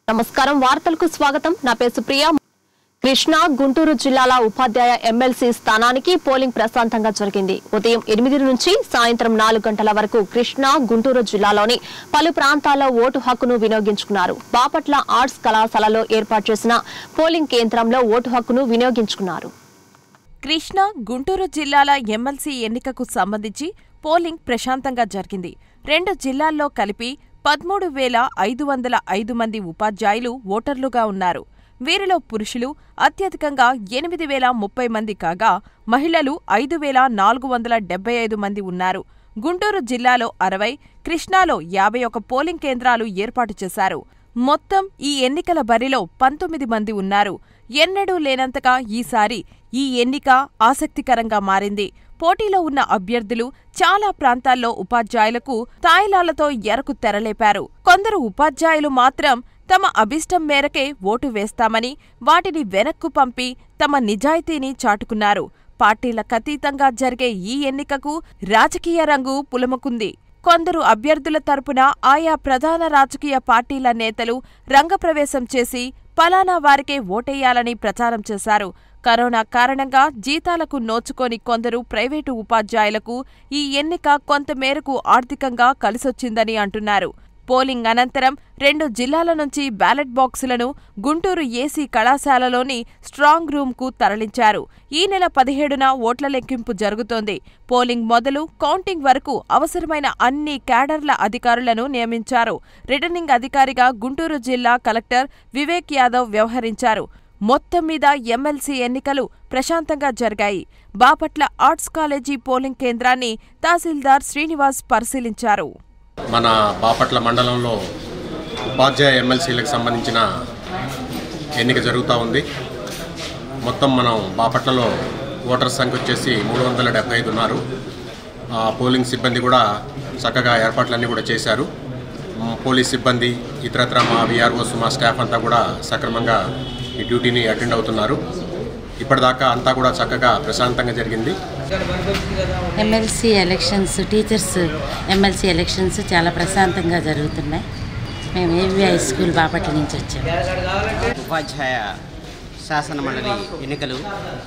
నమస్కారం వార్తలకు స్వాగతం నా పేరు సుప్రియ కృష్ణా గుంటూరు జిల్లాల ఉపాధ్యాయ ఎమ్మెల్సీ స్థానానికి పోలింగ్ ప్రశాంతంగా జరిగింది ఉదయం ఎనిమిది నుంచి సాయంత్రం నాలుగు గంటల వరకు కృష్ణా గుంటూరు జిల్లాలోని పలు ప్రాంతాల్లో ఓటు హక్కును వినియోగించుకున్నారు బాపట్ల ఆర్ట్స్ కళాశాలలో ఏర్పాటు చేసిన పోలింగ్ కేంద్రంలో ఓటు హక్కును వినియోగించుకున్నారు కృష్ణా గుంటూరు జిల్లాల ఎమ్మెల్సీ ఎన్నికకు సంబంధించి పోలింగ్ ప్రశాంతంగా జరిగింది రెండు జిల్లాల్లో కలిపి పదమూడు వేల ఐదు వందల ఐదు మంది ఉపాధ్యాయులు ఓటర్లుగా ఉన్నారు వీరిలో పురుషులు అత్యధికంగా ఎనిమిది వేల ముప్పై మంది కాగా మహిళలు ఐదు వేల నాలుగు వందల డెబ్బై ఐదు మంది ఉన్నారు గుంటూరు జిల్లాలో అరవై కృష్ణాలో యాభై ఒక పోలింగ్ కేంద్రాలు ఏర్పాటు చేశారు మొత్తం ఈ ఎన్నికల బరిలో పంతొమ్మిది మంది ఉన్నారు ఎన్నడూ లేనంతగా ఈసారి ఈ ఎన్నిక ఆసక్తికరంగా మారింది పోటీలో ఉన్న అభ్యర్థులు చాలా ప్రాంతాల్లో ఉపాధ్యాయులకు తాయిలాలతో ఎరకు తెరలేపారు కొందరు ఉపాధ్యాయులు మాత్రం తమ అభిష్టం మేరకే ఓటు వేస్తామని వాటిని వెనక్కు పంపి తమ నిజాయితీని చాటుకున్నారు పార్టీలకతీతంగా జరిగే ఈ ఎన్నికకు రాజకీయ రంగు పులముకుంది కొందరు అభ్యర్థుల తరపున ఆయా ప్రధాన రాజకీయ పార్టీల నేతలు రంగప్రవేశం చేసి పలానా వారికే ఓటేయాలని ప్రచారం చేశారు కరోనా కారణంగా జీతాలకు నోచుకోని కొందరు ప్రైవేటు ఉపాధ్యాయులకు ఈ ఎన్నిక కొంతమేరకు ఆర్థికంగా కలిసొచ్చిందని అంటున్నారు పోలింగ్ అనంతరం రెండు జిల్లాల నుంచి బ్యాలెట్ బాక్సులను గుంటూరు ఏసీ కళాశాలలోని స్ట్రాంగ్ రూంకు తరలించారు ఈ నెల పదిహేడున ఓట్ల లెక్కింపు జరుగుతోంది పోలింగ్ మొదలు కౌంటింగ్ వరకు అవసరమైన అన్ని క్యాడర్ల అధికారులను నియమించారు రిటర్నింగ్ అధికారిగా గుంటూరు జిల్లా కలెక్టర్ వివేక్ యాదవ్ వ్యవహరించారు మొత్తం మీద ఎమ్మెల్సీ ఎన్నికలు ప్రశాంతంగా జరిగాయి బాపట్ల ఆర్ట్స్ కాలేజీ పోలింగ్ కేంద్రాన్ని తహసీల్దార్ శ్రీనివాస్ పరిశీలించారు మన బాపట్ల మండలంలో ఉపాధ్యాయ ఎమ్మెల్సీలకు సంబంధించిన ఎన్నిక జరుగుతూ ఉంది మొత్తం మనం బాపట్లలో ఓటర్స్ సంఖ్య వచ్చేసి మూడు వందల డెబ్బై ఐదు ఉన్నారు ఆ, పోలింగ్ సిబ్బంది కూడా చక్కగా ఏర్పాట్లన్నీ కూడా చేశారు మ్, పోలీస్ సిబ్బంది ఇతరత్ర మా విఆర్ఓస్ మా స్టాఫ్ అంతా కూడా సక్రమంగా ఈ డ్యూటీని అటెండ్ అవుతున్నారు ఇప్పటిదాకా అంతా కూడా చక్కగా ప్రశాంతంగా జరిగింది MLC elections teachers MLC elections చాలా ప్రశాంతంగా జరుగుతున్నాయి మేము ఏవి హై స్కూల్ బాపట్ల నుంచి వచ్చాము ఉపాధ్యాయ శాసన మండలి ఎన్నికలు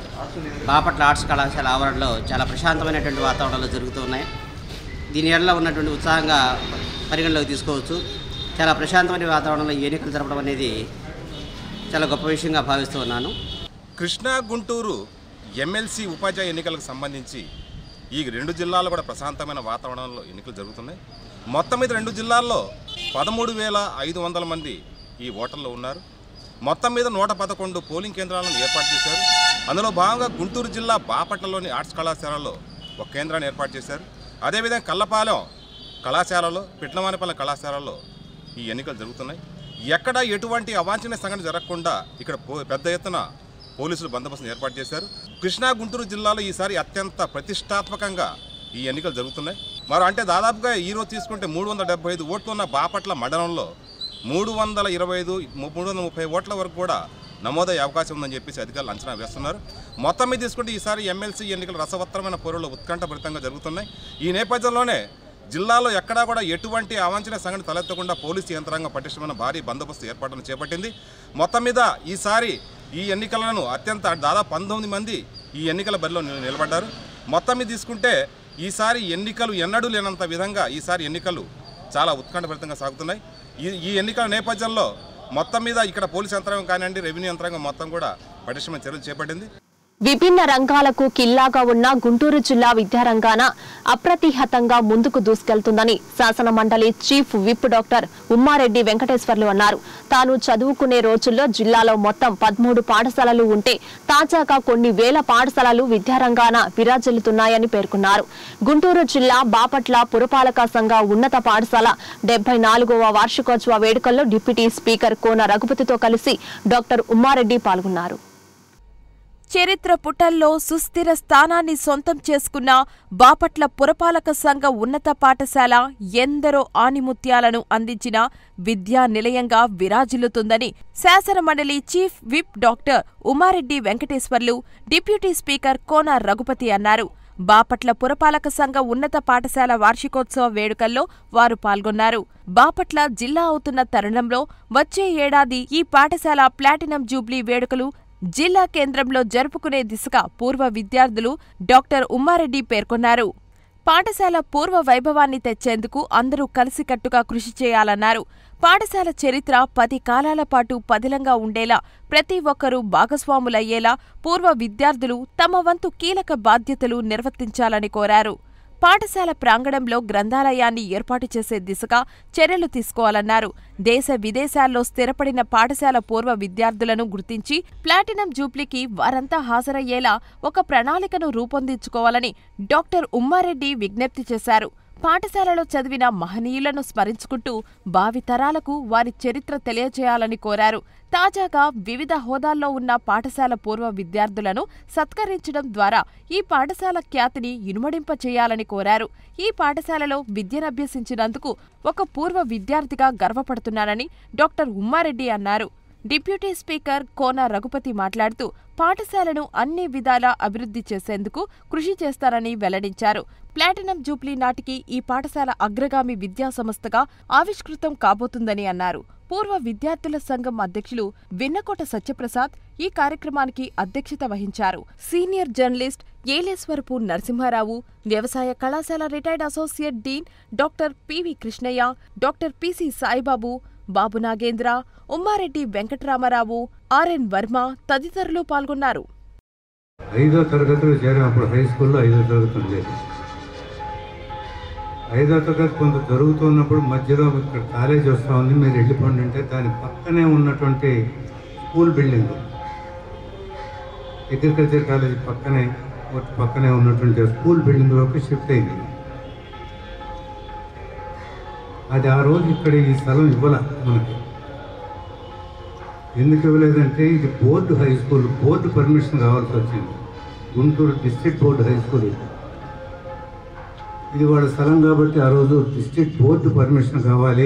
బాపట్ల ఆర్ట్స్ కళాశాల ఆవరణలో చాలా ప్రశాంతమైనటువంటి వాతావరణంలో జరుగుతూ ఉన్నాయి దీని ఎడల ఉన్నటువంటి ఉత్సాహంగా పరిగణలోకి తీసుకోవచ్చు చాలా ప్రశాంతమైన వాతావరణంలో ఈ ఎన్నికలు జరపడం అనేది చాలా గొప్ప విషయంగా భావిస్తూ ఉన్నాను కృష్ణా గుంటూరు ఎమ్మెల్సీ ఉపాధ్యాయ ఎన్నికలకు సంబంధించి ఈ రెండు జిల్లాల్లో కూడా ప్రశాంతమైన వాతావరణంలో ఎన్నికలు జరుగుతున్నాయి మొత్తం మీద రెండు జిల్లాల్లో పదమూడు వేల ఐదు వందల మంది ఈ ఓటర్లు ఉన్నారు మొత్తం మీద నూట పదకొండు పోలింగ్ కేంద్రాలను ఏర్పాటు చేశారు అందులో భాగంగా గుంటూరు జిల్లా బాపట్లలోని ఆర్ట్స్ కళాశాలలో ఒక కేంద్రాన్ని ఏర్పాటు చేశారు అదేవిధంగా కల్లపాలెం కళాశాలలో పిట్లవానిపల్లె కళాశాలలో ఈ ఎన్నికలు జరుగుతున్నాయి ఎక్కడ ఎటువంటి అవాంఛనీయ సంఘటన జరగకుండా ఇక్కడ పో- పెద్ద ఎత్తున పోలీసులు బందోబస్తును ఏర్పాటు చేశారు కృష్ణా గుంటూరు జిల్లాలో ఈసారి అత్యంత ప్రతిష్టాత్మకంగా ఈ ఎన్నికలు జరుగుతున్నాయి మరి అంటే దాదాపుగా ఈ రోజు తీసుకుంటే మూడు వందల డెబ్బై ఐదు ఓట్లు ఉన్న బాపట్ల మండలంలో మూడు వందల ఇరవై ఐదు మూడు వందల ముప్పై ఓట్ల వరకు కూడా నమోదయ్యే అవకాశం ఉందని చెప్పేసి అధికారులు అంచనా వేస్తున్నారు మొత్తం మీద తీసుకుంటే ఈసారి ఎమ్మెల్సీ ఎన్నికలు రసవత్తరమైన పోరులు ఉత్కంఠభరితంగా జరుగుతున్నాయి ఈ నేపథ్యంలోనే జిల్లాలో ఎక్కడా కూడా ఎటువంటి అవాంఛనీయ సంఘటన తలెత్తకుండా పోలీసు యంత్రాంగం పటిష్టమైన భారీ బందోబస్తు ఏర్పాటును చేపట్టింది మొత్తం మీద ఈసారి ఈ ఎన్నికలను అత్యంత దాదాపు పంతొమ్మిది మంది ఈ ఎన్నికల బరిలో నిల- నిలబడ్డారు మొత్తం మీద తీసుకుంటే ఈసారి ఎన్నికలు ఎన్నడూ లేనంత విధంగా ఈసారి ఎన్నికలు చాలా ఉత్కంఠభరితంగా సాగుతున్నాయి ఈ ఈ ఎన్నికల నేపథ్యంలో మొత్తం మీద ఇక్కడ పోలీస్ యంత్రాంగం కానివ్వండి రెవెన్యూ యంత్రాంగం మొత్తం కూడా పటిష్టమైన చర్యలు చేపట్టింది విభిన్న రంగాలకు కిల్లాగా ఉన్న గుంటూరు జిల్లా విద్యారంగాన అప్రతిహతంగా ముందుకు దూసుకెళ్తుందని శాసన మండలి chief whip doctor Ummareddy Venkateswarlu అన్నారు తాను చదువుకునే రోజుల్లో జిల్లాలో మొత్తం పదమూడు పాఠశాలలు ఉంటే తాజాగా కొన్ని వేల పాఠశాలలు విద్యారంగాన విరాజిల్లుతున్నాయని పేర్కొన్నారు గుంటూరు జిల్లా బాపట్ల పురపాలక సంఘ ఉన్నత పాఠశాల డెబ్బై నాలుగవ వార్షికోత్సవ వేడుకల్లో డిప్యూటీ స్పీకర్ కోన రఘుపతితో కలిసి డాక్టర్ ఉమ్మారెడ్డి పాల్గొన్నారు చరిత్ర పుటల్లో సుస్థిర స్థానాన్ని సొంతం చేసుకున్న బాపట్ల పురపాలక సంఘ ఉన్నత పాఠశాల ఎందరో ఆణిముత్యాలను అందించిన విద్యా నిలయంగా విరాజిల్లుతుందని శాసనమండలి chief whip doctor Umareddy Venkateswarlu deputy speaker Kona Raghupathi అన్నారు బాపట్ల పురపాలక సంఘ ఉన్నత పాఠశాల వార్షికోత్సవ వేడుకల్లో వారు పాల్గొన్నారు బాపట్ల జిల్లా అవుతున్న తరుణంలో వచ్చే ఏడాది ఈ పాఠశాల ప్లాటినం జూబ్లీ వేడుకలు జిల్లా కేంద్రంలో జరుపుకునే దిశగా పూర్వ విద్యార్థులు డాక్టర్ ఉమ్మారెడ్డి పేర్కొన్నారు పాఠశాల పూర్వ వైభవాన్ని తెచ్చేందుకు అందరూ కలిసికట్టుగా కృషి చేయాలన్నారు పాఠశాల చరిత్ర పది కాలాల పాటు పదిలంగా ఉండేలా ప్రతి ఒక్కరూ భాగస్వాములయ్యేలా పూర్వ విద్యార్థులు తమ వంతు కీలక బాధ్యతలు నిర్వర్తించాలని కోరారు పాఠశాల ప్రాంగణంలో గ్రంథాలయాన్ని ఏర్పాటు చేసే దిశగా చర్యలు తీసుకోవాలన్నారు దేశ విదేశాల్లో స్థిరపడిన పాఠశాల పూర్వ విద్యార్థులను గుర్తించి ప్లాటినం జూబ్లీకి వారంతా హాజరయ్యేలా ఒక ప్రణాళికను రూపొందించుకోవాలని డాక్టర్ ఉమ్మారెడ్డి విజ్ఞప్తి చేశారు పాఠశాలలో చదివిన మహనీయులను స్మరించుకుంటూ భావితరాలకు వారి చరిత్ర తెలియజేయాలని కోరారు తాజాగా వివిధ హోదాల్లో ఉన్న పాఠశాల పూర్వ విద్యార్థులను సత్కరించడం ద్వారా ఈ పాఠశాల ఖ్యాతిని ఇనుమడింపచేయాలని కోరారు ఈ పాఠశాలలో విద్యనభ్యసించినందుకు ఒక పూర్వ విద్యార్థిగా గర్వపడుతున్నానని డాక్టర్ ఉమ్మారెడ్డి అన్నారు డిప్యూటీ స్పీకర్ కోన రఘుపతి మాట్లాడుతూ పాఠశాలను అన్ని విధాలా అభివృద్ధి చేసేందుకు కృషి చేస్తారని వెల్లడించారు ప్లాటినం జూబ్లీ నాటికి ఈ పాఠశాల అగ్రగామి విద్యా సంస్థగా ఆవిష్కృతం కాబోతుందని అన్నారు పూర్వ విద్యార్థుల సంఘం అధ్యక్షులు విన్నకోట సత్యప్రసాద్ ఈ కార్యక్రమానికి అధ్యక్షత వహించారు సీనియర్ జర్నలిస్ట్ ఏలేశ్వరపు నరసింహారావు వ్యవసాయ కళాశాల retired associate dean doctor PV Krishnaiah doctor PC Saibabu Babu Nagendra Ummareddy Venkataramarao RN Varma తదితరులు పాల్గొన్నారు ఐదో తరగతిలో చేరినప్పుడు హై స్కూల్లో ఐదో తరగతి ఉండేది ఐదో తరగతి కొంత జరుగుతున్నప్పుడు మధ్యలో ఇక్కడ కాలేజ్ వస్తూ ఉంది మీరు వెళ్ళిపోండి అంటే దాని పక్కనే ఉన్నటువంటి స్కూల్ బిల్డింగ్ అగ్రికల్చర్ కాలేజ్ పక్కనే ఒకటి పక్కనే ఉన్నటువంటి స్కూల్ బిల్డింగ్లోకి షిఫ్ట్ అయింది అది ఆ రోజు ఇక్కడ ఈ స్థలం ఇవ్వాల మనకి ఎందుకు ఇవ్వలేదంటే ఇది board high school board permission కావాల్సి వచ్చింది Guntur district board high school ఇది ఇది వాళ్ళ స్థలం కాబట్టి ఆ రోజు డిస్ట్రిక్ట్ బోర్డు పర్మిషన్ కావాలి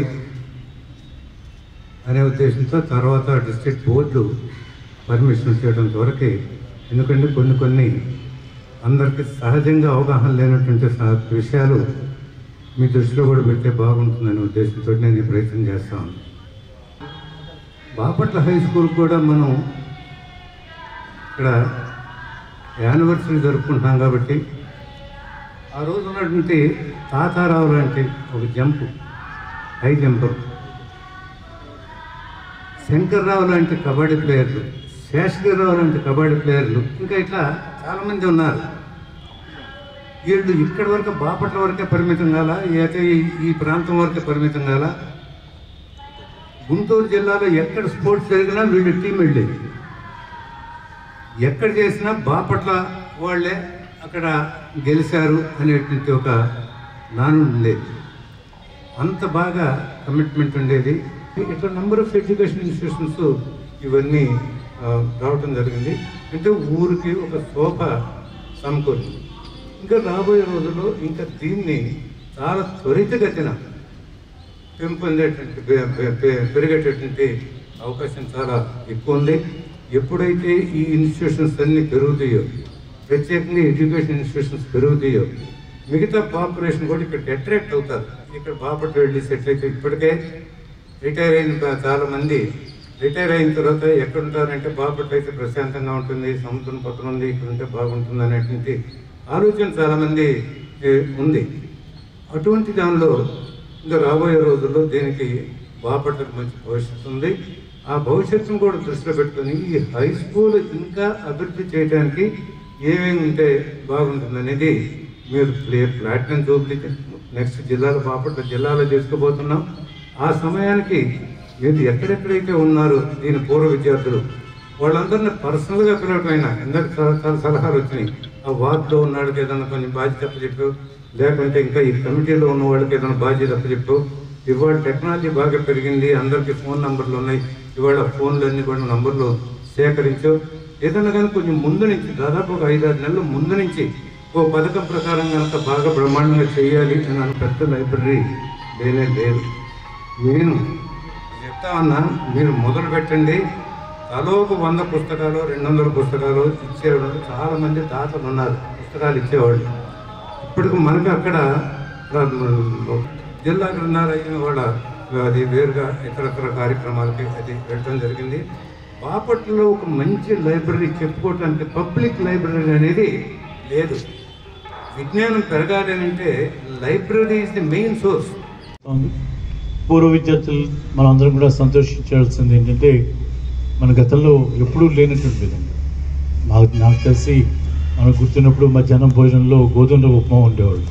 అనే ఉద్దేశంతో తర్వాత డిస్ట్రిక్ట్ బోర్డు పర్మిషన్ వచ్చేటంత వరకు ఎందుకంటే కొన్ని కొన్ని అందరికీ సహజంగా అవగాహన లేనటువంటి స- విషయాలు మీ దృష్టిలో కూడా పెడితే బాగుంటుందనే ఉద్దేశంతో నేను ఈ ప్రయత్నం చేస్తాను బాపట్ల హై స్కూల్ కూడా మనం ఇక్కడ యానివర్సరీ జరుపుకుంటున్నాం కాబట్టి ఆ రోజు ఉన్నటువంటి తాతారావు లాంటి ఒక జంప్ హై జంపర్ శంకర్రావు లాంటి కబడ్డీ ప్లేయర్లు శేషగిరిరావు లాంటి కబడ్డీ ప్లేయర్లు ఇంకా ఇట్లా చాలామంది ఉన్నారు వీళ్ళు ఇక్కడి వరకు బాపట్ల వరకే పరిమితం కాల అయితే ఈ- ఈ ప్రాంతం వరకే పరిమితం కాల గుంటూరు జిల్లాలో ఎక్కడ స్పోర్ట్స్ జరిగినా వీళ్ళు టీం వెళ్ళేది ఎక్కడ చేసినా బాపట్ల వాళ్ళే అక్కడ గెలిచారు అనేటువంటి ఒక నానుడు ఉండేది అంత బాగా కమిట్మెంట్ ఉండేది ఇట్లా నెంబర్ ఆఫ్ ఎడ్యుకేషన్ ఇన్స్టిట్యూషన్స్ ఇవన్నీ ఆ, రావటం జరిగింది అంటే ఊరికి ఒక శోభ సమకూరింది ఇంకా రాబోయే రోజుల్లో ఇంకా దీన్ని చాలా త్వరితగతిన పెంపొందేటువంటి పె- పె- పె- పెరిగేటటువంటి అవకాశం చాలా ఎక్కువ ఉంది ఎప్పుడైతే ఈ ఇన్స్టిట్యూషన్స్ అన్ని పెరుగుతాయో ప్రత్యేకంగా ఎడ్యుకేషన్ ఇన్స్టిట్యూషన్స్ పెరుగుతాయో మిగతా పాపులేషన్ కూడా ఇక్కడికి అట్రాక్ట్ అవుతారు ఇక్కడ బాపట్ల వెళ్ళి సెటిల్ అయితే ఇప్పటికే రిటైర్ అయిన చా- చాలా మంది రిటైర్ అయిన తర్వాత ఎక్కడ ఉంటారంటే బాపట్ల అయితే ప్రశాంతంగా ఉంటుంది సముద్రం పక్కన ఉంది ఇక్కడ ఉంటే బాగుంటుంది అనేటువంటి ఆలోచన చాలామంది ఏ, ఉంది అటువంటి దానిలో ఇంకా రాబోయే రోజుల్లో దీనికి బాపట్లకు మంచి భవిష్యత్తు ఉంది ఆ భవిష్యత్తును కూడా దృష్టిలో పెట్టుకొని ఈ హై స్కూల్ ఇంకా అభివృద్ధి చేయడానికి ఏమేమి ఉంటే బాగుంటుందనేది మీరు ప్లే ప్లాటినం జూబ్లీ నెక్స్ట్ జిల్లాలో బాపట్ల జిల్లాలో చేసుకోబోతున్నాం ఆ సమయానికి మీరు ఎక్కడెక్కడైతే ఉన్నారో దీని పూర్వ విద్యార్థులు వాళ్ళందరినీ పర్సనల్గా పిలవటమైనా ఎందరు చాలా చాలా సలహాలు వచ్చినాయి ఆ వార్డులో ఉన్న వాళ్ళకి ఏదైనా కొంచెం బాధ్యత చెప్పు లేకుంటే ఇంకా ఈ కమిటీలో ఉన్న వాళ్ళకి ఏదైనా బాధ్యత చెప్పు ఇవాళ టెక్నాలజీ బాగా పెరిగింది అందరికీ ఫోన్ నంబర్లు ఉన్నాయి ఇవాళ ఫోన్లు అన్ని కూడా నంబర్లు సేకరించు ఏదైనా కానీ కొంచెం ముందు నుంచి దాదాపు ఒక ఐదారు నెలల ముందు నుంచి ఓ పథకం ప్రకారం కనుక బాగా బ్రహ్మాండంగా చేయాలి అని అన్న పెద్ద లైబ్రరీ లేనే లేదు నేను చెప్తా ఉన్నా మీరు మొదలు పెట్టండి తలోకు వంద పుస్తకాలు రెండు వందల పుస్తకాలు ఇచ్చేవాళ్ళు చాలా మంది దాతలు ఉన్నారు పుస్తకాలు ఇచ్చేవాళ్ళు ఇప్పటికి మనకు అక్కడ ఆ, జిల్లా గ్రంథాలయం వాళ్ళ అది వేరుగా ఇతరత్ర కార్యక్రమాలకి అది పెట్టడం జరిగింది బాపట్లలో ఒక మంచి లైబ్రరీ చెప్పుకోవటానికి పబ్లిక్ లైబ్రరీ అనేది లేదు విజ్ఞానం పెరగాలి అని అంటే library is the main source ఉంది. పూర్వ విద్యార్థులు మనందరం కూడా సంతోషించాల్సింది ఏంటంటే మన గతంలో ఎప్పుడూ లేనటువంటి విధంగా నాకు నాకు తెలిసి మనకు గుర్తున్నప్పుడు మధ్యాహ్నం భోజనంలో గోధుమ రవ్వ ఉప్మా ఉండేవాళ్ళు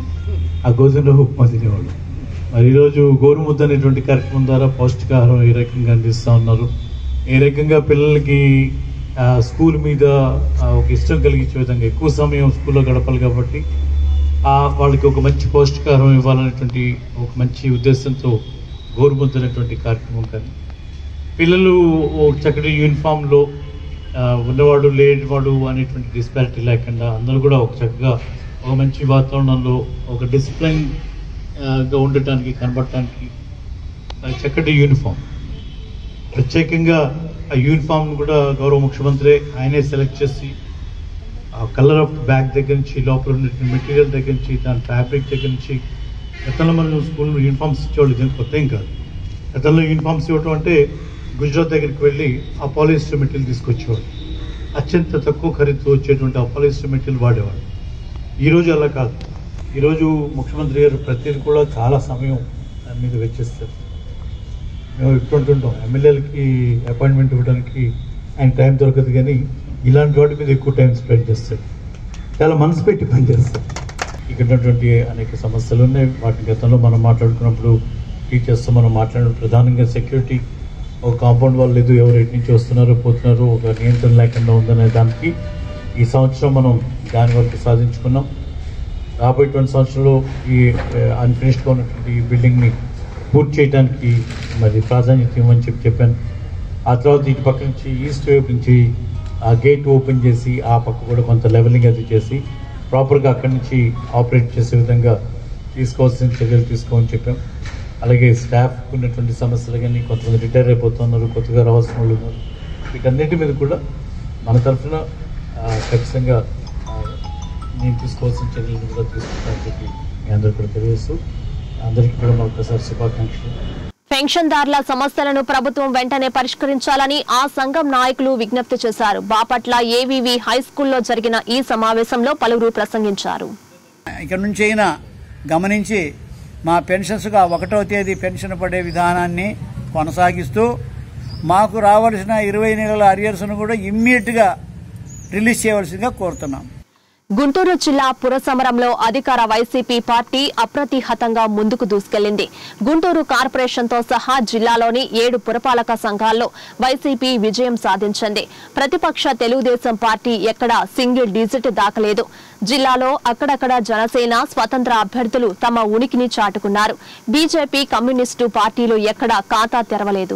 ఆ గోధుమ రవ్వ ఉప్మా తినేవాళ్ళు మరి ఈరోజు గోరుముద్ద అనేటువంటి కార్యక్రమం ద్వారా పౌష్టికాహారం ఏ రకంగా అందిస్తూ ఉన్నారు ఏ రకంగా పిల్లలకి ఆ, స్కూల్ మీద ఆ, ఒక ఇష్టం కలిగించే విధంగా ఎక్కువ సమయం స్కూల్లో గడపాలి కాబట్టి ఆ వాళ్ళకి ఒక మంచి పౌష్టికాహారం ఇవ్వాలనేటువంటి ఒక మంచి ఉద్దేశంతో గోరుముద్ద అనేటువంటి కార్యక్రమం కానీ పిల్లలు ఒక చక్కటి యూనిఫామ్లో ఆ, ఉన్నవాడు లేనివాడు అనేటువంటి డిస్పారిటీ లేకుండా అందరూ కూడా ఒక చక్కగా ఒక మంచి వాతావరణంలో ఒక డిసిప్లైన్ గా ఉండటానికి కనబడటానికి ఆ, చక్కటి యూనిఫామ్ ప్రత్యేకంగా ఆ యూనిఫామ్ కూడా గౌరవ ముఖ్యమంత్రి ఆయనే సెలెక్ట్ చేసి ఆ కలర్ ఆఫ్ బ్యాగ్ దగ్గర నుంచి లోపల ఉన్నటువంటి మెటీరియల్ దగ్గర నుంచి దాని ఫ్యాబ్రిక్ దగ్గర నుంచి గతంలో మనం స్కూల్లో యూనిఫామ్స్ ఇచ్చేవాళ్ళు ఇదేం కొత్త ఏం కాదు గతంలో యూనిఫామ్స్ ఇవ్వటం అంటే గుజరాత్ దగ్గరికి వెళ్ళి ఆ పాలిస్టర్ మెటీరియల్ తీసుకొచ్చేవాడు అత్యంత తక్కువ ఖరీదుతో వచ్చేటువంటి ఆ పాలిస్టర్ మెటీరియల్ వాడేవాడు ఈరోజు అలా కాదు ఈరోజు ముఖ్యమంత్రి గారు ప్రతిదీ కూడా చాలా సమయం దాని మీద వెచ్చిస్తారు మేము ఇస్తుంటుంటాం ఎమ్మెల్యేలకి అపాయింట్మెంట్ ఇవ్వడానికి ఆయన టైం దొరకదు కానీ ఇలాంటి వాటి మీద ఎక్కువ టైం స్పెండ్ చేస్తాడు చాలా మనసు పెట్టి పనిచేస్తాడు ఇక్కడ ఉన్నటువంటి అనేక సమస్యలు ఉన్నాయి వాటి గతంలో మనం మాట్లాడుకున్నప్పుడు టీచర్స్తో మనం మాట్లాడిన ప్రధానంగా సెక్యూరిటీ ఒక కాంపౌండ్ వాళ్ళు లేదు ఎవరు ఎటు నుంచి వస్తున్నారో పోతున్నారో ఒక నియంత్రణ లేకుండా ఉందనే దానికి ఈ సంవత్సరం మనం దాని వరకు సాధించుకున్నాం రాబోయేటువంటి సంవత్సరంలో ఈ అన్ఫినిష్డ్గా ఉన్నటువంటి ఈ బిల్డింగ్ని పూర్తి చేయడానికి మరి ప్రాధాన్యత ఇవ్వమని చెప్పి చెప్పాను ఆ తర్వాత ఇటు పక్క నుంచి ఈస్ట్ వైపు నుంచి ఆ గేట్ ఓపెన్ చేసి ఆ పక్క కూడా కొంత లెవెలింగ్ అది చేసి ప్రాపర్గా అక్కడి నుంచి ఆపరేట్ చేసే విధంగా తీసుకోవాల్సిన చర్యలు తీసుకోమని చెప్పాం అలాగే స్టాఫ్ ఉన్నటువంటి సమస్యలు కానీ కొంతమంది రిటైర్ అయిపోతున్నారు కొత్తగా రావాల్సిన వాళ్ళు ఉన్నారు వీటన్నిటి మీద కూడా మన తరఫున ఆ, ఖచ్చితంగా ఆ, నేను తీసుకోవాల్సిన చర్యలను కూడా తీసుకుంటానని చెప్పి మీ అందరికీ కూడా తెలియజేస్తూ అందరికీ కూడా మరొకసారి శుభాకాంక్షలు పెన్షన్దారుల సమస్యలను ప్రభుత్వం వెంటనే పరిష్కరించాలని ఆ సంఘం నాయకులు విజ్ఞప్తి చేశారు బాపట్ల ఏవీవీ హై స్కూల్లో జరిగిన ఈ సమావేశంలో పలువురు ప్రసంగించారు ఇక నుంచి అయినా గమనించి మా పెన్షన్స్గా ఒకటో తేదీ పెన్షన్ పడే విధానాన్ని కొనసాగిస్తూ మాకు రావాల్సిన ఇరవై నెలల అరియర్స్ను కూడా ఇమ్మీడియట్గా రిలీజ్ చేయవలసిందిగా కోరుతున్నాం గుంటూరు జిల్లా పురసమరంలో అధికార వైసీపీ పార్టీ అప్రతిహతంగా ముందుకు దూసుకెళ్లింది గుంటూరు కార్పొరేషన్తో సహా జిల్లాలోని ఏడు పురపాలక సంఘాల్లో వైసీపీ విజయం సాధించింది ప్రతిపక్ష తెలుగుదేశం పార్టీ ఎక్కడా సింగిల్ డిజిట్ దాకలేదు జిల్లాలో అక్కడక్కడ జనసేన స్వతంత్ర అభ్యర్థులు తమ ఉనికిని చాటుకున్నారు బీజేపీ కమ్యూనిస్టు పార్టీలు ఎక్కడా ఖాతా తెరవలేదు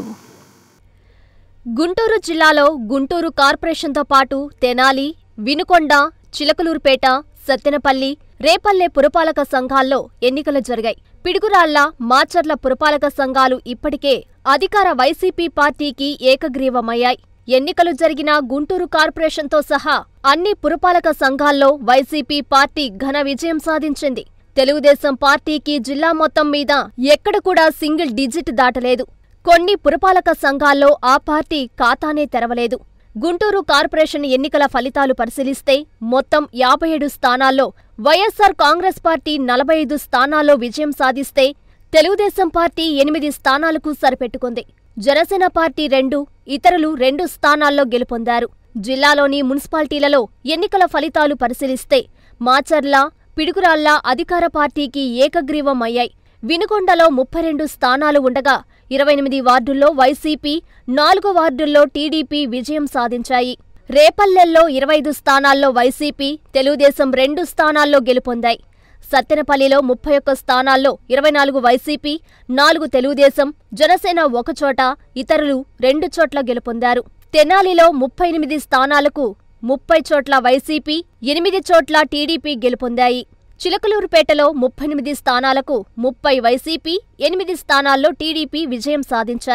గుంటూరు జిల్లాలో గుంటూరు కార్పొరేషన్తో పాటు తెనాలి వినుకొండ చిలకలూరుపేట సత్తెనపల్లి రేపల్లె పురపాలక సంఘాల్లో ఎన్నికలు జరిగాయి పిడుగురాళ్ల మాచర్ల పురపాలక సంఘాలు ఇప్పటికే అధికార వైసీపీ పార్టీకి ఏకగ్రీవమయ్యాయి ఎన్నికలు జరిగిన గుంటూరు కార్పొరేషన్తో సహా అన్ని పురపాలక సంఘాల్లో వైసీపీ పార్టీ ఘన విజయం సాధించింది తెలుగుదేశం పార్టీకి జిల్లా మొత్తం మీద ఎక్కడ కూడా సింగిల్ డిజిట్ దాటలేదు కొన్ని పురపాలక సంఘాల్లో ఆ పార్టీ ఖాతానే తెరవలేదు గుంటూరు కార్పొరేషన్ ఎన్నికల ఫలితాలు పరిశీలిస్తే మొత్తం యాభై ఏడు స్థానాల్లో వైఎస్సార్ కాంగ్రెస్ పార్టీ నలభై ఐదు స్థానాల్లో విజయం సాధిస్తే తెలుగుదేశం పార్టీ ఎనిమిది స్థానాలకు సరిపెట్టుకుంది జనసేన పార్టీ రెండు ఇతరులు రెండు స్థానాల్లో గెలుపొందారు జిల్లాలోని మున్సిపాలిటీలలో ఎన్నికల ఫలితాలు పరిశీలిస్తే మాచర్ల పిడుగురాళ్ల అధికార పార్టీకి ఏకగ్రీవం అయ్యాయి వినుకొండలో ముప్పై రెండు స్థానాలు ఉండగా ఇరవై ఎనిమిది వార్డుల్లో వైసీపీ నాలుగు వార్డుల్లో టీడీపీ విజయం సాధించాయి రేపల్లెల్లో ఇరవై ఐదు స్థానాల్లో వైసీపీ తెలుగుదేశం రెండు స్థానాల్లో గెలుపొందాయి సత్తెనపల్లిలో ముప్పై ఒక్క స్థానాల్లో ఇరవై నాలుగు వైసీపీ నాలుగు తెలుగుదేశం జనసేన ఒకచోట ఇతరులు రెండు చోట్ల గెలుపొందారు తెనాలిలో ముప్పై ఎనిమిది స్థానాలకు ముప్పై చోట్ల వైసీపీ ఎనిమిది చోట్ల టీడీపీ గెలుపొందాయి చిలకలూరుపేటలో ముప్పై ఎనిమిది స్థానాలకు ముప్పై వైసీపీ ఎనిమిది స్థానాల్లో టీడీపీ విజయం సాధించాయి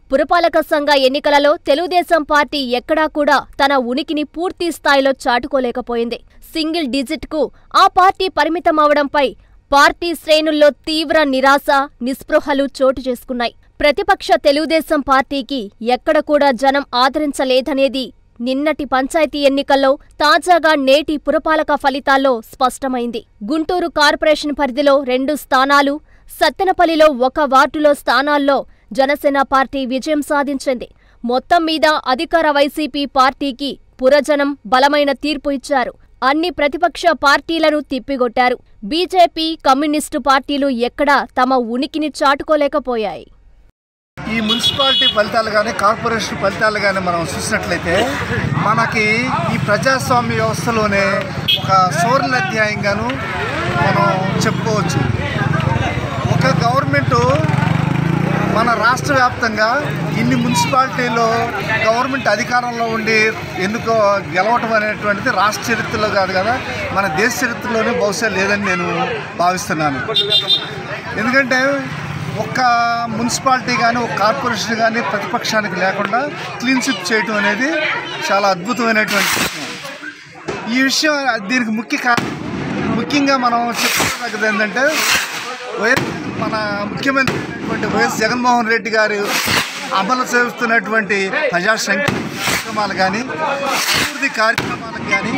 పురపాలక సంఘ ఎన్నికలలో తెలుగుదేశం పార్టీ ఎక్కడా కూడా తన ఉనికిని పూర్తి స్థాయిలో చాటుకోలేకపోయింది సింగిల్ డిజిట్కు ఆ పార్టీ పరిమితమవడంపై పార్టీ శ్రేణుల్లో తీవ్ర నిరాశ నిస్పృహలు చోటు చేసుకున్నాయి ప్రతిపక్ష తెలుగుదేశం పార్టీకి ఎక్కడ కూడా జనం ఆదరించలేదనేది నిన్నటి పంచాయతీ ఎన్నికల్లో తాజాగా నేటి పురపాలక ఫలితాల్లో స్పష్టమైంది గుంటూరు కార్పొరేషన్ పరిధిలో రెండు స్థానాలు సత్తెనపల్లిలో ఒక వార్డులో స్థానాల్లో జనసేన పార్టీ విజయం సాధించింది మొత్తం మీద అధికార వైసీపీ పార్టీకి పురజనం బలమైన తీర్పు ఇచ్చారు అన్ని ప్రతిపక్ష పార్టీలను తిప్పిగొట్టారు బీజేపీ కమ్యూనిస్టు పార్టీలు ఎక్కడా తమ ఉనికిని చాటుకోలేకపోయాయి ఈ మున్సిపాలిటీ ఫలితాలు కానీ కార్పొరేషన్ ఫలితాలు కానీ మనం చూసినట్లయితే మనకి ఈ ప్రజాస్వామ్య వ్యవస్థలోనే ఒక సువర్ణ అధ్యాయంగాను మనం చెప్పుకోవచ్చు ఒక గవర్నమెంటు మన రాష్ట్ర వ్యాప్తంగా ఇన్ని మున్సిపాలిటీలో గవర్నమెంట్ అధికారంలో ఉండి ఎన్నుకో గెలవటం అనేటువంటిది రాష్ట్ర చరిత్రలో కాదు కదా మన దేశ చరిత్రలోనే బహుశా లేదని నేను భావిస్తున్నాను ఎందుకంటే ఒక్క మున్సిపాలిటీ కానీ ఒక కార్పొరేషన్ కానీ ప్రతిపక్షానికి లేకుండా క్లీన్ స్విప్ చేయటం అనేది చాలా అద్భుతమైనటువంటి విషయం ఈ విషయం దీనికి ముఖ్య కారణం ముఖ్యంగా మనం చెప్పుకోదగ్గది ఏంటంటే వైఎస్ మన ముఖ్యమంత్రి అయినటువంటి వైఎస్ జగన్మోహన్ రెడ్డి గారు అమలు చేస్తున్నటువంటి ప్రజా కార్యక్రమాలు కానీ అభివృద్ధి కార్యక్రమాలకు కానీ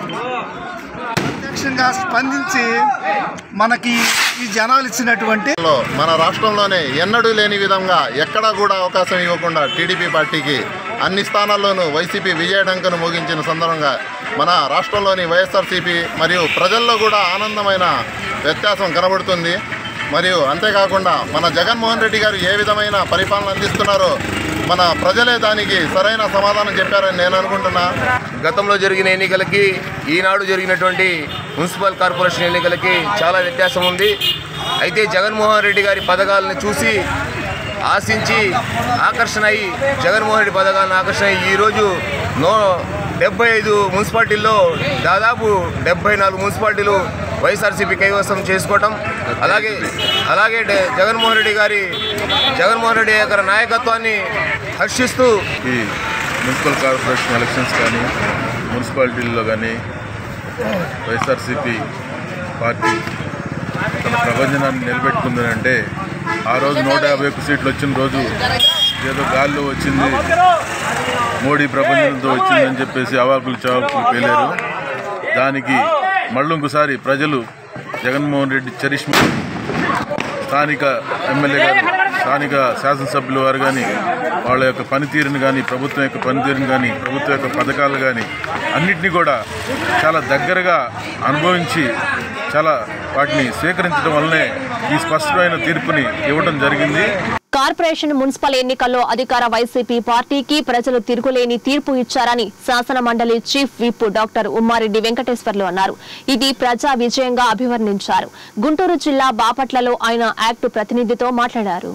ప్రత్యక్షంగా స్పందించి మనకి ఈ జనాలు ఇచ్చినటువంటి లో మన రాష్ట్రంలోనే ఎన్నడూ లేని విధంగా ఎక్కడా కూడా అవకాశం ఇవ్వకుండా టీడీపీ పార్టీకి అన్ని స్థానాల్లోనూ వైసీపీ విజయడంకను ముగించిన సందర్భంగా మన రాష్ట్రంలోని వైఎస్ఆర్సీపీ మరియు ప్రజల్లో కూడా ఆనందమైన వ్యత్యాసం కనబడుతుంది మరియు అంతేకాకుండా మన జగన్మోహన్ రెడ్డి గారు ఏ విధమైన పరిపాలన అందిస్తున్నారో మన ప్రజలే దానికి సరైన సమాధానం చెప్పారని నేను అనుకుంటున్నా గతంలో జరిగిన ఎన్నికలకి ఈనాడు జరిగినటువంటి మున్సిపల్ కార్పొరేషన్ ఎన్నికలకి చాలా వ్యత్యాసం ఉంది అయితే జగన్మోహన్ రెడ్డి గారి పథకాలను చూసి ఆశించి ఆకర్షణ అయ్యి జగన్మోహన్ రెడ్డి పథకాలను ఆకర్షణ అయ్యి ఈరోజు నో డెబ్బై ఐదు మున్సిపాలిటీల్లో దాదాపు డెబ్బై నాలుగు మున్సిపాలిటీలు వైఎస్ఆర్సీపీ కైవసం చేసుకోవటం అలాగే అలాగే డ- జగన్మోహన్ రెడ్డి గారి జగన్మోహన్ రెడ్డి యొక్క నాయకత్వాన్ని హర్షిస్తూ ఈ మున్సిపల్ కార్పొరేషన్ ఎలక్షన్స్ కానీ మున్సిపాలిటీల్లో కానీ వైఎస్ఆర్సీపీ పార్టీ తన ప్రవచనాన్ని నిలబెట్టుకుంది అంటే ఆ రోజు నూట యాభై ఒక్క సీట్లు వచ్చిన రోజు ఏదో గాల్లో వచ్చింది మోడీ ప్రపంచంతో వచ్చిందని చెప్పేసి అవాకులు చవాకులు పేలారు దానికి మళ్ళీ ఇంకోసారి ప్రజలు జగన్మోహన్ రెడ్డి చరిష్మా స్థానిక ఎమ్మెల్యే గారు స్థానిక శాసనసభ్యుల వారు కానీ వాళ్ళ యొక్క పనితీరుని కానీ ప్రభుత్వం యొక్క పనితీరుని కానీ ప్రభుత్వం యొక్క పథకాలు కానీ అన్నిటినీ కూడా చాలా దగ్గరగా అనుభవించి చాలా వాటిని స్వీకరించడం వల్లనే ఈ స్పష్టమైన తీర్పుని ఇవ్వడం జరిగింది కార్పొరేషన్ మున్సిపల్ ఎన్నికల్లో అధికార వైసీపీ పార్టీకి ప్రజలు తిరుగులేని తీర్పు ఇచ్చారని శాసన మండలి chief whip doctor Ummareddy Venkateswarlu అన్నారు ఇది ప్రజా విజయంగా అభివర్ణించారు గుంటూరు జిల్లా బాపట్లలో ఆయన యాక్ట్ ప్రతినిధితో మాట్లాడారు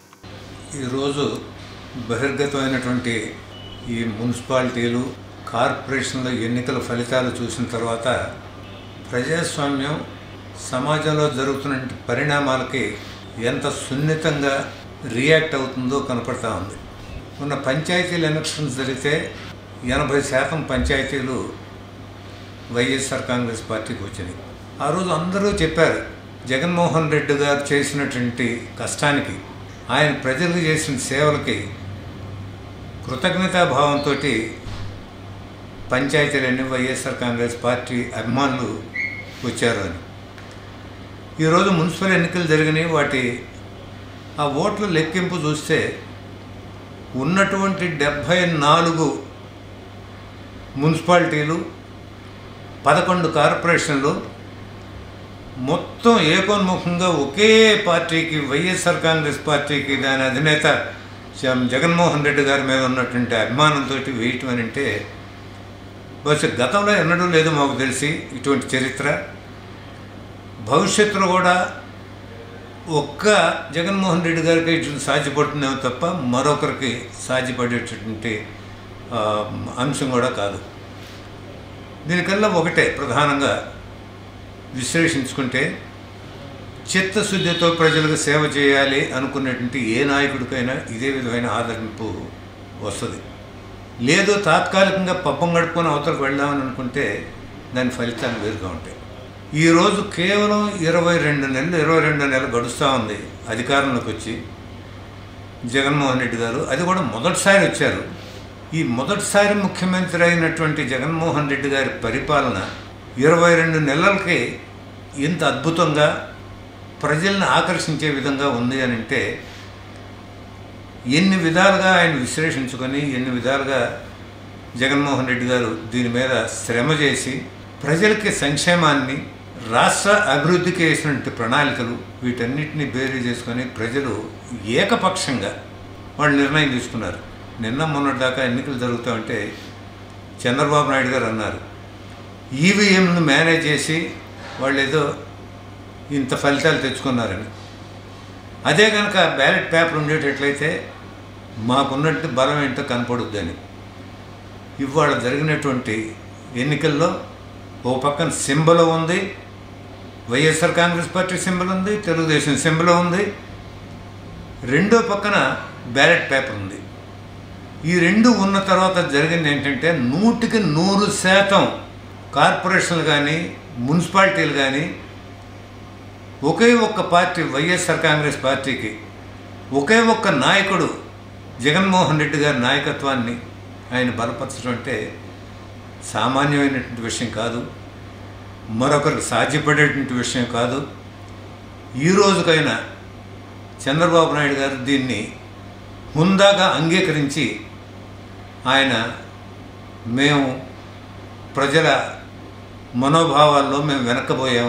ఈరోజు బహిర్గతమైనటువంటి ఈ మున్సిపాలిటీలు కార్పొరేషన్ల ఎన్నికల ఫలితాలు చూసిన తర్వాత ప్రజాస్వామ్యం సమాజంలో జరుగుతున్న పరిణామాలకి ఎంత సున్నితంగా రియాక్ట్ అవుతుందో కనపడతా ఉంది మొన్న పంచాయతీల ఎలక్షన్స్ జరిగితే ఎనభై శాతం పంచాయతీలు వైఎస్ఆర్ కాంగ్రెస్ పార్టీకి వచ్చినాయి ఆ రోజు అందరూ చెప్పారు జగన్మోహన్ రెడ్డి గారు చేసినటువంటి కష్టానికి ఆయన ప్రజలకు చేసిన సేవలకి కృతజ్ఞతాభావంతో పంచాయతీలన్నీ వైఎస్ఆర్ కాంగ్రెస్ పార్టీ అభిమానులు వచ్చారు అని ఈరోజు మున్సిపల్ ఎన్నికలు జరిగినాయి వాటి ఆ ఓట్ల లెక్కింపు చూస్తే ఉన్నటువంటి డెబ్భై నాలుగు మున్సిపాలిటీలు పదకొండు కార్పొరేషన్లు మొత్తం ఏకోన్ముఖంగా ఒకే పార్టీకి వైఎస్ఆర్ కాంగ్రెస్ పార్టీకి దాని అధినేత జ- జగన్మోహన్ రెడ్డి గారి మీద ఉన్నటువంటి అభిమానంతో వేయటం అని అంటే బహుశా గతంలో ఎన్నడూ లేదు మాకు తెలిసి ఇటువంటి చరిత్ర భవిష్యత్తులో కూడా ఒక్క జగన్మోహన్ రెడ్డి గారికి ఇటు సాధ్యపడుతుందేమో తప్ప మరొకరికి సాధ్యపడేటటువంటి ఆ, అంశం కూడా కాదు దీనికల్లా ఒకటే ప్రధానంగా విశ్లేషించుకుంటే చిత్తశుద్ధితో ప్రజలకు సేవ చేయాలి అనుకున్నటువంటి ఏ నాయకుడికైనా ఇదే విధమైన ఆదరింపు వస్తుంది లేదు తాత్కాలికంగా పబ్బం గడుపుకొని అవతలకు వెళ్దామని అనుకుంటే దాని ఫలితాలు వేరుగా ఉంటాయి ఈరోజు కేవలం ఇరవై రెండు నెలలు ఇరవై రెండు నెలలు గడుస్తూ ఉంది అధికారంలోకి వచ్చి జగన్మోహన్ రెడ్డి గారు అది కూడా మొదటిసారి వచ్చారు ఈ మొదటిసారి ముఖ్యమంత్రి అయినటువంటి జగన్మోహన్ రెడ్డి గారి పరిపాలన ఇరవై రెండు నెలలకి ఇంత అద్భుతంగా ప్రజల్ని ఆకర్షించే విధంగా ఉంది అని అంటే ఎన్ని విధాలుగా ఆయన విశ్లేషించుకొని ఎన్ని విధాలుగా జగన్మోహన్ రెడ్డి గారు దీని మీద శ్రమ చేసి ప్రజలకి సంక్షేమాన్ని రాష్ట్ర అభివృద్ధికి వేసినటువంటి ప్రణాళికలు వీటన్నిటిని బేరీ చేసుకొని ప్రజలు ఏకపక్షంగా వాళ్ళు నిర్ణయం తీసుకున్నారు నిన్న మొన్నటి దాకా ఎన్నికలు జరుగుతూ ఉంటే చంద్రబాబు నాయుడు గారు అన్నారు ఈవీఎంను మేనేజ్ చేసి వాళ్ళు ఏదో ఇంత ఫలితాలు తెచ్చుకున్నారని అదే కనుక బ్యాలెట్ పేపర్ ఉండేటట్లయితే మాకున్నట్టు బలం ఏంటో కనపడుద్దని ఇవాళ జరిగినటువంటి ఎన్నికల్లో ఓ పక్కన సింబల్ ఉంది వైఎస్ఆర్ కాంగ్రెస్ పార్టీ సింబల్ ఉంది తెలుగుదేశం సింబల్ ఉంది రెండో పక్కన బ్యాలెట్ పేపర్ ఉంది ఈ రెండు ఉన్న తర్వాత జరిగింది ఏంటంటే నూటికి నూరు శాతం కార్పొరేషన్లు కానీ మున్సిపాలిటీలు కానీ ఒకే ఒక్క పార్టీ వైఎస్ఆర్ కాంగ్రెస్ పార్టీకి ఒకే ఒక్క నాయకుడు జగన్మోహన్ రెడ్డి గారి నాయకత్వాన్ని ఆయన బలపరచడం అంటే సామాన్యమైనటువంటి విషయం కాదు మరొకరికి సాధ్యపడేటువంటి విషయం కాదు ఈ రోజుకైనా చంద్రబాబు నాయుడు గారు దీన్ని హుందాగా అంగీకరించి ఆయన మేము ప్రజల మనోభావాల్లో మేము వెనక్కబోయాం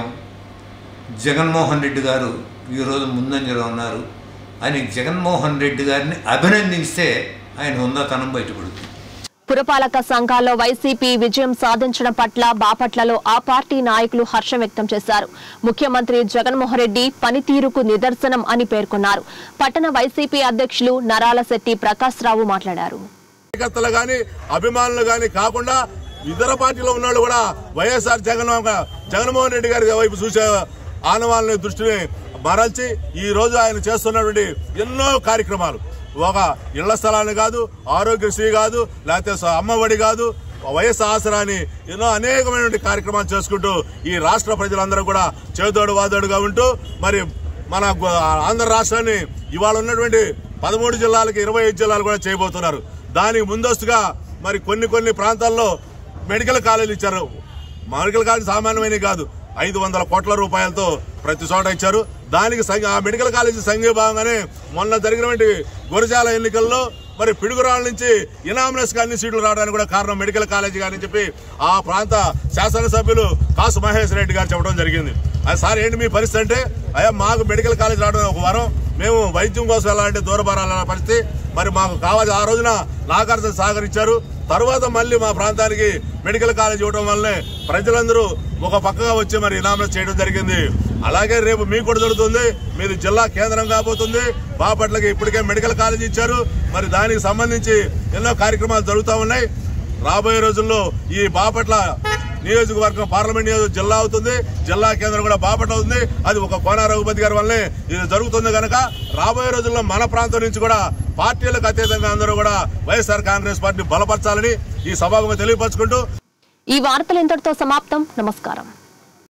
జగన్మోహన్ రెడ్డి గారు ఈరోజు ముందంజలో ఉన్నారు అని జగన్మోహన్ రెడ్డి గారిని అభినందిస్తే ఆయన హుందాతనం బయటపడుతుంది పురపాలక సంఘాల్లో వైసీపీ విజయం సాధించడం పట్ల బాపట్లలో ఆ పార్టీ నాయకులు హర్షం వ్యక్తం చేశారు ముఖ్యమంత్రి జగన్మోహన్ రెడ్డి పనితీరుకు నిదర్శనం అని పేర్కొన్నారు పట్టణ వైసీపీ అధ్యక్షులు నరాల శెట్టి ప్రకాశ్ రావు మాట్లాడారు కార్యకర్తలు గాని అభిమానులు గాని కాకుండా ఇతర పార్టీలో ఉన్నవాళ్ళు కూడా వైఎస్ఆర్ జగన్ జగన్మోహన్ రెడ్డి గారి వైపు చూసే ఆనవాళ్ళని దృష్టిని మరల్చి ఈ రోజు ఆయన చేస్తున్నటువంటి ఎన్నో కార్యక్రమాలు ఒక ఇళ్ల స్థలాన్ని కాదు ఆరోగ్యశ్రీ కాదు లేకపోతే స- అమ్మఒడి కాదు వయస్సు ఆసరాని ఎన్నో అనేకమైనటువంటి కార్యక్రమాలు చేసుకుంటూ ఈ రాష్ట్ర ప్రజలందరూ కూడా చేదోడు వాదోడుగా ఉంటూ మరి మన గు- ఆంధ్ర రాష్ట్రాన్ని ఇవాళ ఉన్నటువంటి పదమూడు జిల్లాలకి ఇరవై ఐదు జిల్లాలు కూడా చేయబోతున్నారు దానికి ముందస్తుగా మరి కొన్ని కొన్ని ప్రాంతాల్లో మెడికల్ కాలేజీలు ఇచ్చారు మెడికల్ కాలేజ్ సామాన్యమైనవి కాదు ఐదు వందల కోట్ల రూపాయలతో ప్రతి చోట ఇచ్చారు దానికి సంఘ- ఆ మెడికల్ కాలేజీ సంఘీభాగంగానే మొన్న జరిగినటువంటి గురజాల ఎన్నికల్లో మరి పిడుగురాళ్ళ నుంచి ఇనామినస్ గా అన్ని సీట్లు రావడానికి కూడా కారణం మెడికల్ కాలేజీ గాని చెప్పి ఆ ప్రాంత శాసనసభ్యులు కాసు మహేష్ రెడ్డి గారు చెప్పడం జరిగింది అది సార్ ఏంటి మీ పరిస్థితి అంటే అయ్యా మాకు మెడికల్ కాలేజ్ రావడం ఒక వరం మేము వైద్యం కోసం వెళ్ళాలంటే దూరభారాల పరిస్థితి మరి మాకు కావాలి ఆ రోజున నాగార్జున సాగర్ ఇచ్చారు తర్వాత మళ్ళీ మా ప్రాంతానికి మెడికల్ కాలేజ్ ఇవ్వడం వల్లనే ప్రజలందరూ ఒక పక్కగా వచ్చి మరి ఇనామస్ చేయడం జరిగింది అలాగే రేపు మీకు కూడా జరుగుతుంది మీది జిల్లా కేంద్రం కాబోతుంది బాపట్లకి ఇప్పటికే మెడికల్ కాలేజ్ ఇచ్చారు మరి దానికి సంబంధించి ఎన్నో కార్యక్రమాలు జరుగుతూ ఉన్నాయి రాబోయే రోజుల్లో ఈ బాపట్ల నియోజకవర్గం పార్లమెంట్ నియోజక జిల్లా అవుతుంది జిల్లా కేంద్రం కూడా బాపట్ల అవుతుంది అది ఒక కోన రఘుపతి గారి వల్లే ఇది జరుగుతుంది కనుక రాబోయే రోజుల్లో మన ప్రాంతం నుంచి కూడా పార్టీలకు అతీతంగా అందరూ కూడా వైఎస్ఆర్ కాంగ్రెస్ పార్టీ బలపరచాలని ఈ సభాముఖంగా తెలియపరచుకుంటూ ఈ వార్తలు ఇంతటితో సమాప్తం నమస్కారం